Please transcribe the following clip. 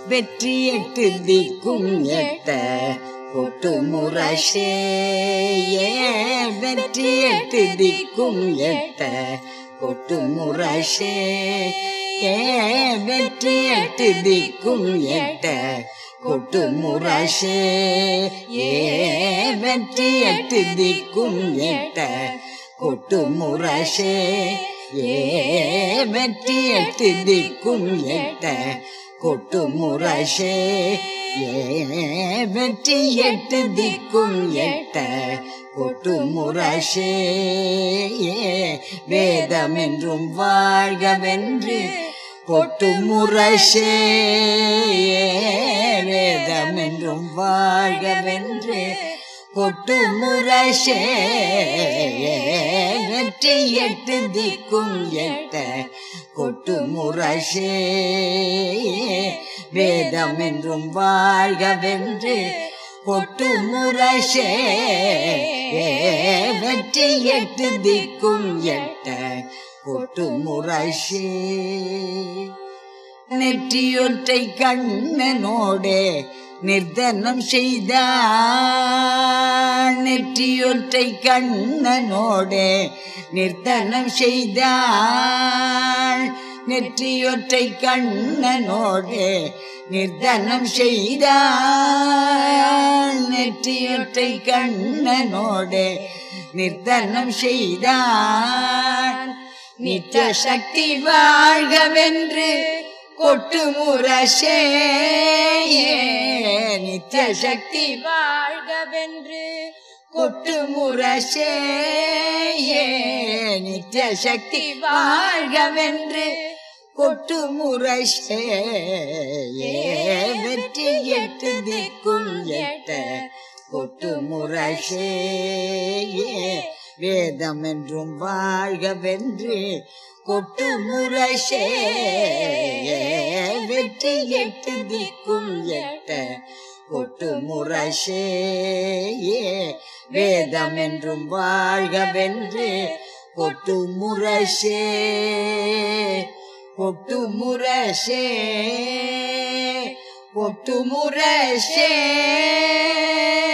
வெற்றி எட்டு திக்கும் எட்ட கொட்டு முரசே வெற்றி எட்டு திக்கும் எட்ட கொட்டு முரசே வெற்றி எட்டு திக்கும் எட்ட கொட்டு முரசே ஏ வெற்றி எட்டு திக்கும் எட்ட கொட்டு முரசே ஏ வெற்றி எட்டு திக்கும் எட்ட கொட்டு முரசே ஏ வெற்றி எட்டு திக்கும் எட்ட கொட்டு முரசே ஏ வேதம் என்றும் வாழ்கவென்று கொட்டு முரசே வேதம் என்றும் வாழ்கவென்று கொட்டு முரசே வெற்றி எட்டு திக்கும் எட்ட கொட்டு முரசே வேதம் என்றும் வாழ்கவென்று கொட்டு முரசே வெற்றி எட்டு திக்கும் எட்ட கொட்டு முரசே நெற்றியொற்றை கண்ணனோடே நிர்தனம் செய்தான் நெற்றியொற்றை கண்ணனோடே நிர்தனம் செய்தான் நெற்றியொற்றை கண்ணனோடே நிர்தனம் செய்தான் நெற்றியொற்றை கண்ணனோடே நிர்தனம் செய்தான் நித்திய சக்தி வாழ்கவென்று கொட்டு முரசே நித்திய சக்தி வாழ்கவென்று கொட்டு முரசே நித்திய சக்தி வாழ்கவென்று கொட்டு முரசே வெற்றி எட்டு திக்கும் எட்ட கொட்டு முரசே வேதம் என்றும் வாழ்கவென்று கொட்டு முரசே வெற்றி எட்டு திக்கும் எட்ட கொட்டு முரசே வேதம் என்றும் வாழ்கவென்று கொட்டு முரசே கொட்டு முரசே கொட்டு முரசே